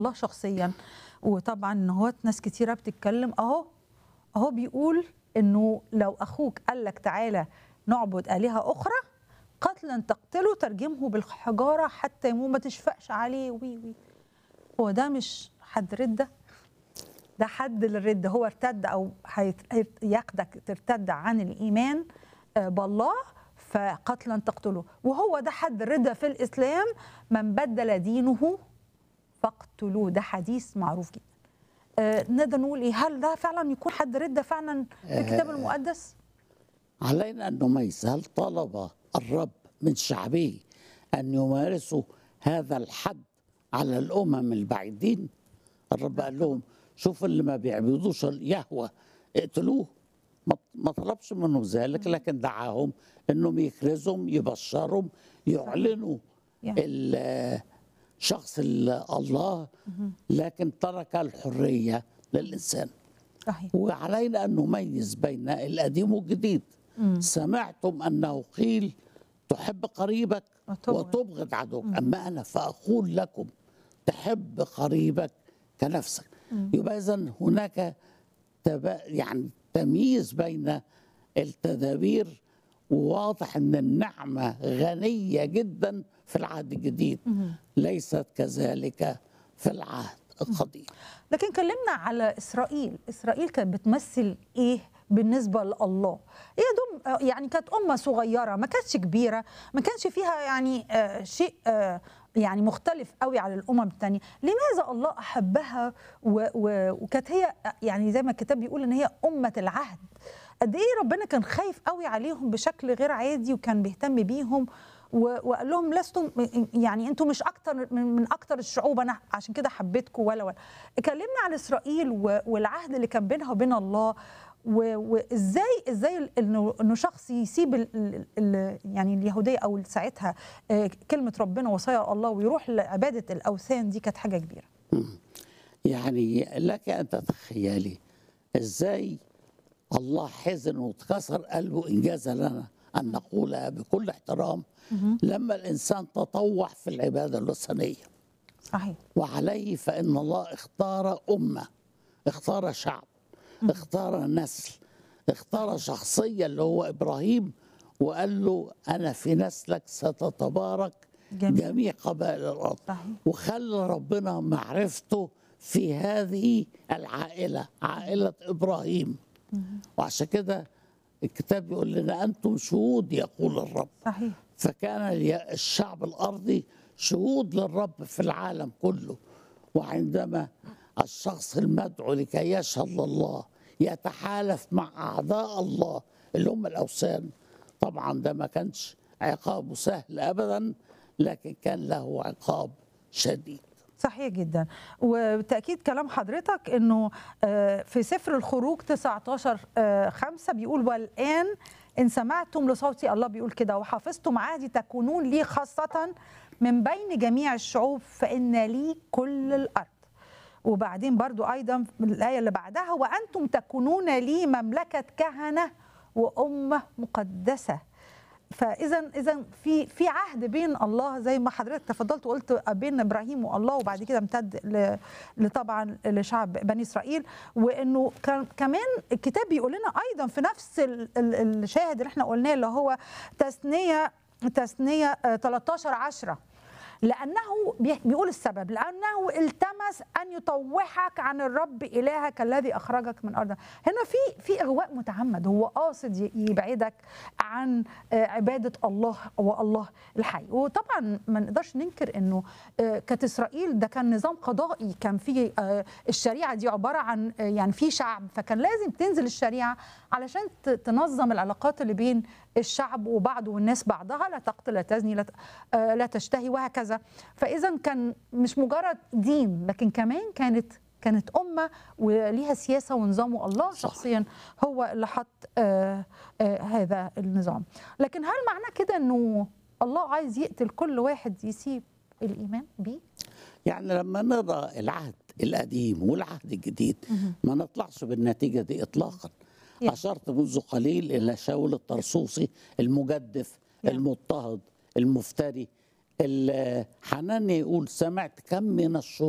الله شخصيا وطبعا ان هو ناس كتيره بتتكلم اهو اهو بيقول انه لو اخوك قال لك تعالى نعبد الهه اخرى قتلا تقتله ترجمه بالحجاره حتى يموت ما تشفقش عليه وي وي هو ده مش حد رده ده حد للرد هو ارتد او هيت- هيت- ياخدك ترتد عن الايمان آه، بالله فقتلا تقتله وهو ده حد الردة في الاسلام من بدل دينه فاقتلوه ده حديث معروف جدا آه، نقدر نقول ايه هل ده فعلا يكون حد ردة فعلا في الكتاب المقدس علينا أن نميز هل طلب الرب من شعبه أن يمارسوا هذا الحد على الأمم البعيدين الرب قال لهم شوف اللي ما بيعبدوش يهوى اقتلوه ما- ما طلبش منهم ذلك لكن دعاهم انهم يكرزهم يبشرهم يعلنوا يعني. ال- شخص ال- الله لكن ترك الحريه للانسان صحيح وعلينا أن نميز بين القديم والجديد سمعتم أنه قيل تحب قريبك وتبغض. وتبغض عدوك أما أنا فأقول لكم تحب قريبك كنفسك يبقى إذن هناك تب... يعني تمييز بين التدابير وواضح أن النعمة غنية جدا في العهد الجديد ليست كذلك في العهد القديم لكن كلمنا على اسرائيل اسرائيل كانت بتمثل ايه بالنسبه لله هي دم يعني كانت امه صغيره ما كانتش كبيره ما كانش فيها يعني آه شيء آه يعني مختلف قوي على الامم الثانيه لماذا الله احبها و- و- وكانت هي يعني زي ما الكتاب بيقول ان هي امه العهد قد ايه ربنا كان خايف قوي عليهم بشكل غير عادي وكان بيهتم بيهم و- وقال لهم لستم يعني انتم مش اكتر من, من اكتر الشعوب انا عشان كده حبيتكم ولا ولا كلمنا عن اسرائيل و- والعهد اللي كان بينها وبين الله و- وازاي ازاي ال- انه انه شخص يسيب ال ال ال يعني اليهوديه او ساعتها آه، كلمه ربنا وصايا الله ويروح لعباده الاوثان دي كانت حاجه كبيره يعني لك ان تتخيلي ازاي الله حزن واتكسر قلبه انجاز لنا ان نقولها بكل احترام لما الانسان تطوع في العباده الوثنيه صحيح وعليه فان الله اختار امه اختار شعب اختار نسل اختار شخصيه اللي هو ابراهيم وقال له انا في نسلك ستتبارك جميل. جميع قبائل الارض صحيح. وخلى ربنا معرفته في هذه العائله عائله ابراهيم وعشان كده الكتاب بيقول لنا انتم شهود يقول الرب صحيح فكان الي- الشعب الارضي شهود للرب في العالم كله وعندما الشخص المدعو لكي يشهد لله يتحالف مع اعداء الله اللي هم الاوثان طبعا ده ما كانش عقابه سهل ابدا لكن كان له عقاب شديد صحيح جدا وبالتاكيد كلام حضرتك انه آه، في سفر الخروج 19 آه، 5 بيقول والان ان سمعتم لصوتي الله بيقول كده وحافظتم عهدي تكونون لي خاصه من بين جميع الشعوب فان لي كل الارض وبعدين برضو ايضا الايه اللي بعدها وانتم تكونون لي مملكه كهنه وامه مقدسه فاذا اذا في في عهد بين الله زي ما حضرتك تفضلت وقلت بين ابراهيم والله وبعد كده امتد ل- لطبعا لشعب بني اسرائيل وانه كان كمان الكتاب بيقول لنا ايضا في نفس ال- ال- الشاهد اللي احنا قلناه اللي هو تثنيه تثنيه آه، 13 10 لانه بي- بيقول السبب لانه التمس ان يطوحك عن الرب الهك الذي اخرجك من ارض هنا في في اغواء متعمد هو قاصد ي- يبعدك عن آه، عباده الله والله الحي وطبعا ما نقدرش ننكر انه آه، كانت اسرائيل ده كان نظام قضائي كان في آه، الشريعه دي عباره عن آه، يعني في شعب فكان لازم تنزل الشريعه علشان ت- تنظم العلاقات اللي بين الشعب وبعضه والناس بعضها لا تقتل لا تزني لا ت- آه، لا تشتهي وهكذا فاذا كان مش مجرد دين لكن كمان كانت كانت امه وليها سياسه ونظام والله صح. شخصيا هو اللي حط آه آه هذا النظام لكن هل معناه كده انه الله عايز يقتل كل واحد يسيب الايمان بيه يعني لما نرى العهد القديم والعهد الجديد ما نطلعش بالنتيجة دي إطلاقا يعني. أشرت منذ قليل إلى شاول الطرسوسي المجدف يعني. المضطهد المفتري ال- حنانيا يقول سمعت كم من الشرور